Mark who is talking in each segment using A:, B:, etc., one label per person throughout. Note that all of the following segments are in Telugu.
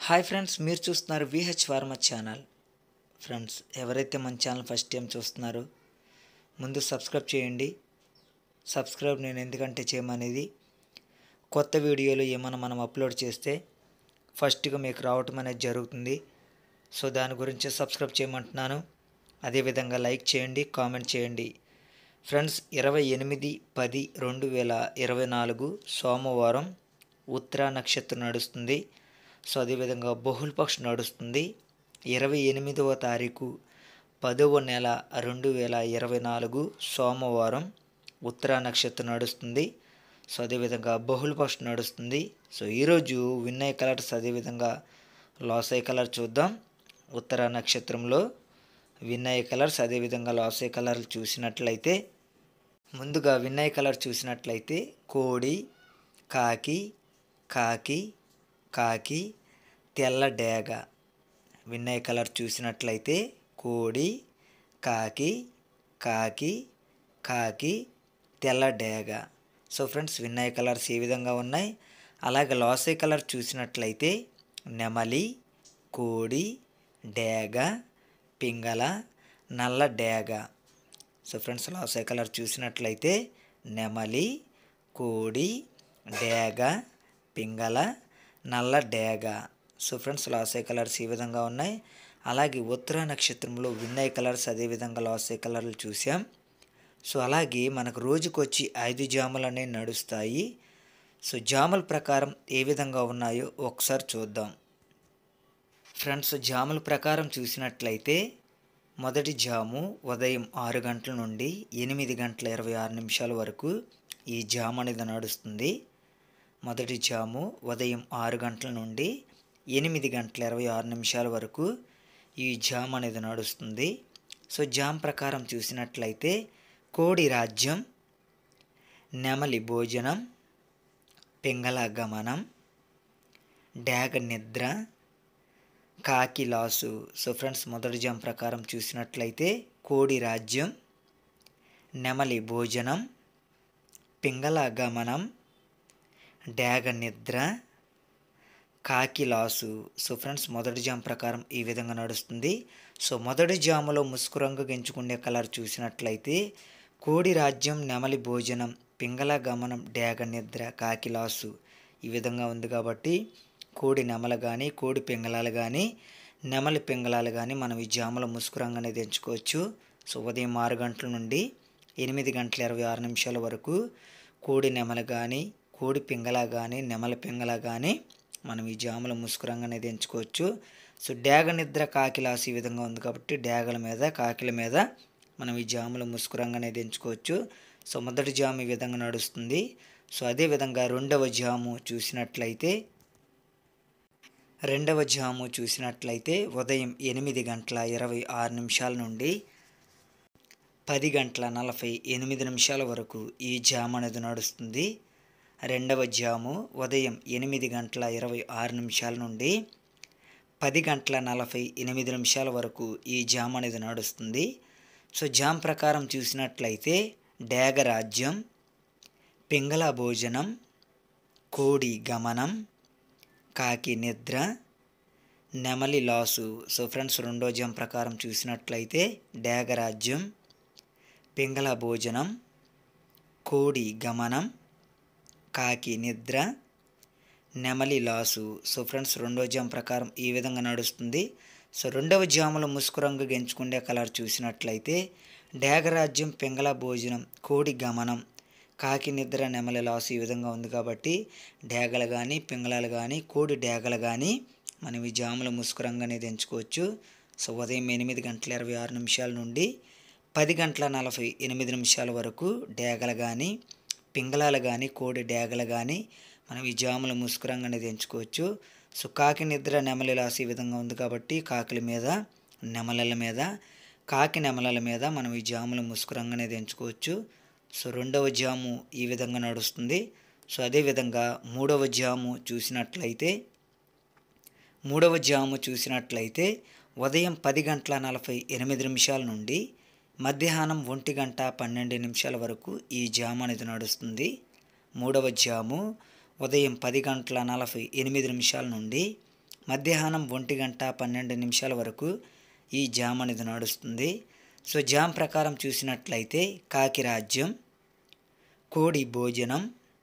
A: హాయ్ ఫ్రెండ్స్ మీరు చూస్తున్నారు విహెచ్ వర్మ ఛానల్ ఫ్రెండ్స్ ఎవరైతే మన ఛానల్ ఫస్ట్ టైం చూస్తున్నారో ముందు సబ్స్క్రైబ్ చేయండి సబ్స్క్రైబ్ నేను ఎందుకంటే చేయమనేది కొత్త వీడియోలు ఏమైనా మనం అప్లోడ్ చేస్తే ఫస్ట్గా మీకు రావటం అనేది జరుగుతుంది సో దాని గురించి సబ్స్క్రైబ్ చేయమంటున్నాను అదేవిధంగా లైక్ చేయండి కామెంట్ చేయండి ఫ్రెండ్స్ ఇరవై ఎనిమిది పది రెండు వేల ఇరవై నాలుగు సోమవారం ఉత్తరా నక్షత్రం నడుస్తుంది సో అదేవిధంగా బహుళపక్ష నడుస్తుంది ఇరవై ఎనిమిదవ తారీఖు పదవ నెల రెండు వేల ఇరవై నాలుగు సోమవారం ఉత్తరా నక్షత్రం నడుస్తుంది సో అదేవిధంగా బహుళపక్ష నడుస్తుంది సో ఈరోజు విన్నయ్ కలర్స్ అదేవిధంగా లాసై కలర్ చూద్దాం ఉత్తర నక్షత్రంలో విన్నయ్ కలర్స్ అదేవిధంగా లాసై కలర్ చూసినట్లయితే ముందుగా విన్నయ్ కలర్ చూసినట్లయితే కోడి కాకి కాకి కాకి తెల్ల డేగ విన్నయ్ కలర్ చూసినట్లయితే కోడి కాకి కాకి కాకి తెల్ల డేగ సో ఫ్రెండ్స్ విన్నయ్ కలర్స్ ఏ విధంగా ఉన్నాయి అలాగే లాసే కలర్ చూసినట్లయితే నెమలి కోడి డేగ పింగళ నల్ల డేగ సో ఫ్రెండ్స్ లాసే కలర్ చూసినట్లయితే నెమలి కోడి డేగ పింగళ నల్ల డేగ సో ఫ్రెండ్స్ లాసే కలర్స్ ఈ విధంగా ఉన్నాయి అలాగే ఉత్తర నక్షత్రంలో విన్నయ్ కలర్స్ అదేవిధంగా లాసే కలర్లు చూసాం సో అలాగే మనకు రోజుకొచ్చి ఐదు జాములు అనేవి నడుస్తాయి సో జాముల ప్రకారం ఏ విధంగా ఉన్నాయో ఒకసారి చూద్దాం ఫ్రెండ్స్ జాముల ప్రకారం చూసినట్లయితే మొదటి జాము ఉదయం ఆరు గంటల నుండి ఎనిమిది గంటల ఇరవై ఆరు నిమిషాల వరకు ఈ జాము అనేది నడుస్తుంది మొదటి జాము ఉదయం ఆరు గంటల నుండి ఎనిమిది గంటల ఇరవై ఆరు నిమిషాల వరకు ఈ జామ్ అనేది నడుస్తుంది సో జామ్ ప్రకారం చూసినట్లయితే కోడి రాజ్యం నెమలి భోజనం పింగళ గమనం డాగ నిద్ర కాకి లాసు సో ఫ్రెండ్స్ మొదటి జామ్ ప్రకారం చూసినట్లయితే కోడి రాజ్యం నెమలి భోజనం పింగళ గమనం డాగ నిద్ర కాకి లాసు సో ఫ్రెండ్స్ మొదటి జామ్ ప్రకారం ఈ విధంగా నడుస్తుంది సో మొదటి జాములో ముసుగు రంగు గెంచుకునే కలర్ చూసినట్లయితే కోడి రాజ్యం నెమలి భోజనం పింగళ గమనం డాగ నిద్ర కాకి లాసు ఈ విధంగా ఉంది కాబట్టి కోడి నెమలు కానీ కోడి పింగళాలు కానీ నెమలి పింగళాలు కానీ మనం ఈ జాములో ముసుగు రంగు అనేది ఎంచుకోవచ్చు సో ఉదయం ఆరు గంటల నుండి ఎనిమిది గంటల ఇరవై ఆరు నిమిషాల వరకు కోడి నెమలు కానీ కోడి పింగళ కానీ నెమల పింగళ కానీ మనం ఈ జాముల ముసుగు రంగు అనేది ఎంచుకోవచ్చు సో డాగ నిద్ర కాకిలాసి ఈ విధంగా ఉంది కాబట్టి డాగల మీద కాకిల మీద మనం ఈ జాముల ముసుగు రంగు అనేది ఎంచుకోవచ్చు సో మొదటి జాము ఈ విధంగా నడుస్తుంది సో అదేవిధంగా రెండవ జాము చూసినట్లయితే రెండవ జాము చూసినట్లయితే ఉదయం ఎనిమిది గంటల ఇరవై ఆరు నిమిషాల నుండి పది గంటల నలభై ఎనిమిది నిమిషాల వరకు ఈ జాము అనేది నడుస్తుంది రెండవ జాము ఉదయం ఎనిమిది గంటల ఇరవై ఆరు నిమిషాల నుండి పది గంటల నలభై ఎనిమిది నిమిషాల వరకు ఈ జామ్ అనేది నడుస్తుంది సో జామ్ ప్రకారం చూసినట్లయితే డేగరాజ్యం పింగళ భోజనం కోడి గమనం కాకి నిద్ర నెమలి లాసు సో ఫ్రెండ్స్ రెండో జామ్ ప్రకారం చూసినట్లయితే డేగరాజ్యం పింగళ భోజనం కోడి గమనం కాకి నిద్ర నెమలి లాసు సో ఫ్రెండ్స్ రెండో జామ్ ప్రకారం ఈ విధంగా నడుస్తుంది సో రెండవ జాములో ముసుగు రంగు గెంచుకునే కలర్ చూసినట్లయితే డేగరాజ్యం పింగళ భోజనం కోడి గమనం కాకి నిద్ర నెమలి లాసు ఈ విధంగా ఉంది కాబట్టి డేగలు కానీ పింగళాలు కానీ కోడి డేగలు కానీ మనం ఈ జాముల ముసుగు రంగు అనేది ఎంచుకోవచ్చు సో ఉదయం ఎనిమిది గంటల ఇరవై ఆరు నిమిషాల నుండి పది గంటల నలభై ఎనిమిది నిమిషాల వరకు డేగలు కానీ పింగళాలు కానీ కోడి డేగలు కానీ మనం ఈ జాముల ముసుగు రంగు అనేది ఎంచుకోవచ్చు సో కాకి నిద్ర నెమలి లాస్ ఈ విధంగా ఉంది కాబట్టి కాకుల మీద నెమలల మీద కాకి నెమలల మీద మనం ఈ జాముల ముసుగు రంగు అనేది ఎంచుకోవచ్చు సో రెండవ జాము ఈ విధంగా నడుస్తుంది సో అదేవిధంగా మూడవ జాము చూసినట్లయితే మూడవ జాము చూసినట్లయితే ఉదయం పది గంటల నలభై ఎనిమిది నిమిషాల నుండి మధ్యాహ్నం ఒంటి గంట పన్నెండు నిమిషాల వరకు ఈ జాము అనేది నడుస్తుంది మూడవ జాము ఉదయం పది గంటల నలభై ఎనిమిది నిమిషాల నుండి మధ్యాహ్నం ఒంటి గంట పన్నెండు నిమిషాల వరకు ఈ జామ్ అనేది నడుస్తుంది సో జామ్ ప్రకారం చూసినట్లయితే కాకి రాజ్యం కోడి భోజనం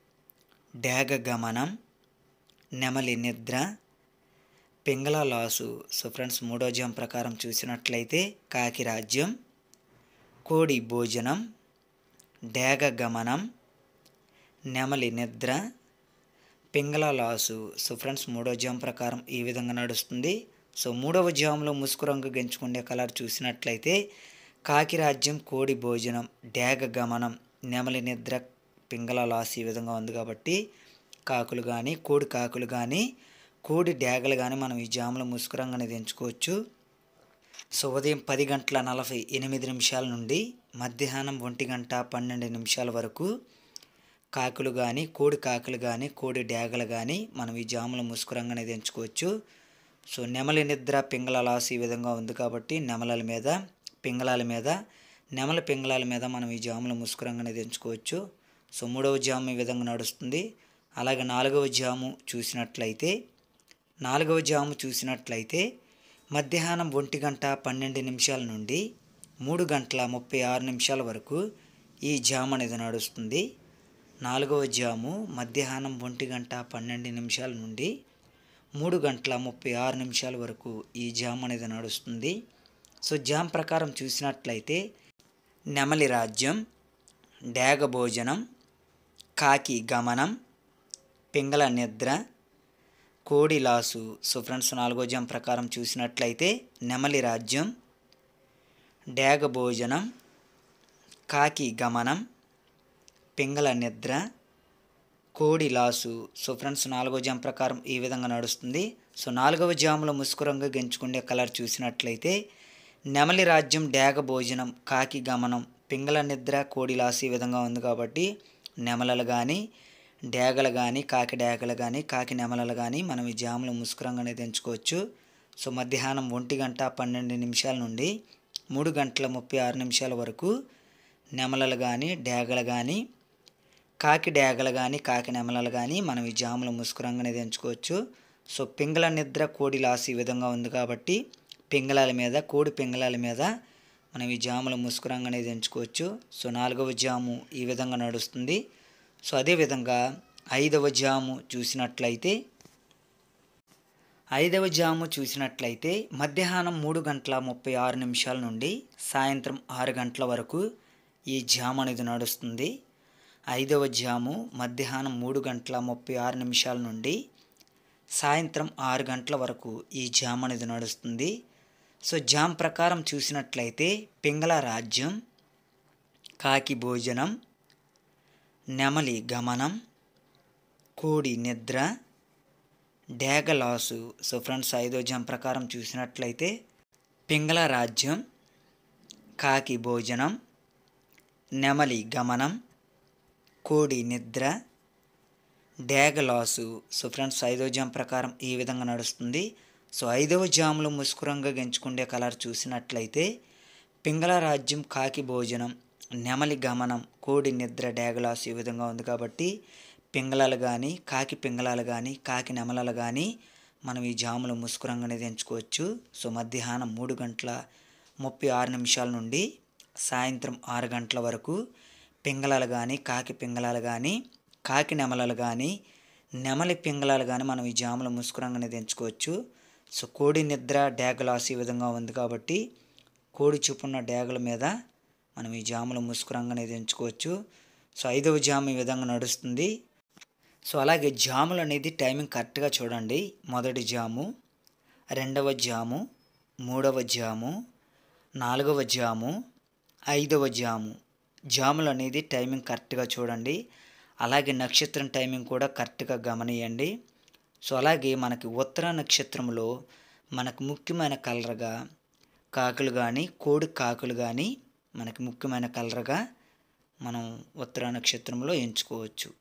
A: డేగ గమనం నెమలి నిద్ర పింగళ లాసు సో ఫ్రెండ్స్ మూడో జామ్ ప్రకారం చూసినట్లయితే కాకి రాజ్యం కోడి భోజనం డేగ గమనం నెమలి నిద్ర పింగళ లాసు సో ఫ్రెండ్స్ మూడో జామ్ ప్రకారం ఈ విధంగా నడుస్తుంది సో మూడవ జామ్లో ముసుగు రంగు గెంచుకునే కలర్ చూసినట్లయితే కాకి రాజ్యం కోడి భోజనం డేగ గమనం నెమలి నిద్ర పింగళ లాస్ ఈ విధంగా ఉంది కాబట్టి కాకులు కానీ కోడి కాకులు కానీ కోడి డేగలు కానీ మనం ఈ జాములో ముసుగు రంగు అనేది ఎంచుకోవచ్చు సో ఉదయం పది గంటల నలభై ఎనిమిది నిమిషాల నుండి మధ్యాహ్నం ఒంటి గంట పన్నెండు నిమిషాల వరకు కాకులు కానీ కోడి కాకులు కానీ కోడి డేగలు కానీ మనం ఈ జాముల ముసుగు రంగు అనేది ఎంచుకోవచ్చు సో నెమలి నిద్ర పింగళ లాస్ ఈ విధంగా ఉంది కాబట్టి నెమలల మీద పింగళాల మీద నెమల పింగళాల మీద మనం ఈ జాముల ముసుగు రంగు అనేది ఎంచుకోవచ్చు సో మూడవ జాము ఈ విధంగా నడుస్తుంది అలాగే నాలుగవ జాము చూసినట్లయితే నాలుగవ జాము చూసినట్లయితే మధ్యాహ్నం ఒంటి గంట పన్నెండు నిమిషాల నుండి మూడు గంటల ముప్పై ఆరు నిమిషాల వరకు ఈ జామ్ అనేది నడుస్తుంది నాలుగవ జాము మధ్యాహ్నం ఒంటి గంట పన్నెండు నిమిషాల నుండి మూడు గంటల ముప్పై ఆరు నిమిషాల వరకు ఈ జామ్ అనేది నడుస్తుంది సో జామ్ ప్రకారం చూసినట్లయితే నెమలి రాజ్యం డేగ భోజనం కాకి గమనం పింగళ నిద్ర కోడి లాసు సో ఫ్రెండ్స్ నాలుగో జామ్ ప్రకారం చూసినట్లయితే నెమలి రాజ్యం డేగ భోజనం కాకి గమనం పింగళ నిద్ర కోడి లాసు సో ఫ్రెండ్స్ నాలుగో జామ్ ప్రకారం ఈ విధంగా నడుస్తుంది సో నాలుగవ జాములో ముసుగు రంగు గెంచుకునే కలర్ చూసినట్లయితే నెమలి రాజ్యం డేగ భోజనం కాకి గమనం పింగళ నిద్ర కోడి లాసు ఈ విధంగా ఉంది కాబట్టి నెమలలు కానీ డేగలు కానీ కాకి డేగలు కానీ కాకి నెమలలు కానీ మనం ఈ జాములో ముసుగు రంగు అనేది ఎంచుకోవచ్చు సో మధ్యాహ్నం ఒంటి గంట పన్నెండు నిమిషాల నుండి మూడు గంటల ముప్పై ఆరు నిమిషాల వరకు నెమలలు కానీ డేగలు కానీ కాకి డేగలు కానీ కాకి నెమలలు కానీ మనం ఈ జాములో ముసుగు రంగు అనేది ఎంచుకోవచ్చు సో పింగళ నిద్ర కోడి లాస్ ఈ విధంగా ఉంది కాబట్టి పింగళాల మీద కోడి పింగళాల మీద మనం ఈ జాముల ముసుగు రంగు అనేది ఎంచుకోవచ్చు సో నాలుగవ జాము ఈ విధంగా నడుస్తుంది సో అదేవిధంగా ఐదవ జాము చూసినట్లయితే ఐదవ జాము చూసినట్లయితే మధ్యాహ్నం మూడు గంటల ముప్పై ఆరు నిమిషాల నుండి సాయంత్రం ఆరు గంటల వరకు ఈ జాము అనేది నడుస్తుంది ఐదవ జాము మధ్యాహ్నం మూడు గంటల ముప్పై ఆరు నిమిషాల నుండి సాయంత్రం ఆరు గంటల వరకు ఈ జామ్ అనేది నడుస్తుంది సో జామ్ ప్రకారం చూసినట్లయితే పింగళ రాజ్యం కాకి భోజనం నెమలి గమనం కోడి నిద్ర డేగ లాసు సో ఫ్రెండ్స్ ఐదో జామ్ ప్రకారం చూసినట్లయితే పింగళ రాజ్యం కాకి భోజనం నెమలి గమనం కోడి నిద్ర డేగ లాసు సో ఫ్రెండ్స్ ఐదో జామ్ ప్రకారం ఈ విధంగా నడుస్తుంది సో ఐదవ జాములో ముసుకురంగా గెంచుకుండే కలర్ చూసినట్లయితే పింగళ రాజ్యం కాకి భోజనం నెమలి గమనం కోడి నిద్ర డేగలాస్ ఈ విధంగా ఉంది కాబట్టి పింగళాలు కానీ కాకి పింగళాలు కానీ కాకి నెమలలు కానీ మనం ఈ జాములో ముసుకురంగు అనేది ఎంచుకోవచ్చు సో మధ్యాహ్నం మూడు గంటల ముప్పై ఆరు నిమిషాల నుండి సాయంత్రం ఆరు గంటల వరకు పింగళాలు కానీ కాకి పింగళాలు కానీ కాకి నెమలలు కానీ నెమలి పింగళాలు కానీ మనం ఈ జాములో ముసుకురంగు అనేది ఎంచుకోవచ్చు సో కోడి నిద్ర డేగలాస్ ఈ విధంగా ఉంది కాబట్టి కోడి చూపున్న డేగల మీద మనం ఈ జాములో ముసుకురంగు అనేది ఎంచుకోవచ్చు సో ఐదవ జాము ఈ విధంగా నడుస్తుంది సో అలాగే జాములు అనేది టైమింగ్ కరెక్ట్గా చూడండి మొదటి జాము రెండవ జాము మూడవ జాము నాలుగవ జాము ఐదవ జాము జాములు అనేది టైమింగ్ కరెక్ట్గా చూడండి అలాగే నక్షత్రం టైమింగ్ కూడా కరెక్ట్గా గమనియండి సో అలాగే మనకి ఉత్తర నక్షత్రంలో మనకు ముఖ్యమైన కలర్గా కాకులు కానీ కోడి కాకులు కానీ మనకి ముఖ్యమైన కలర్గా మనం ఉత్తర నక్షత్రంలో ఎంచుకోవచ్చు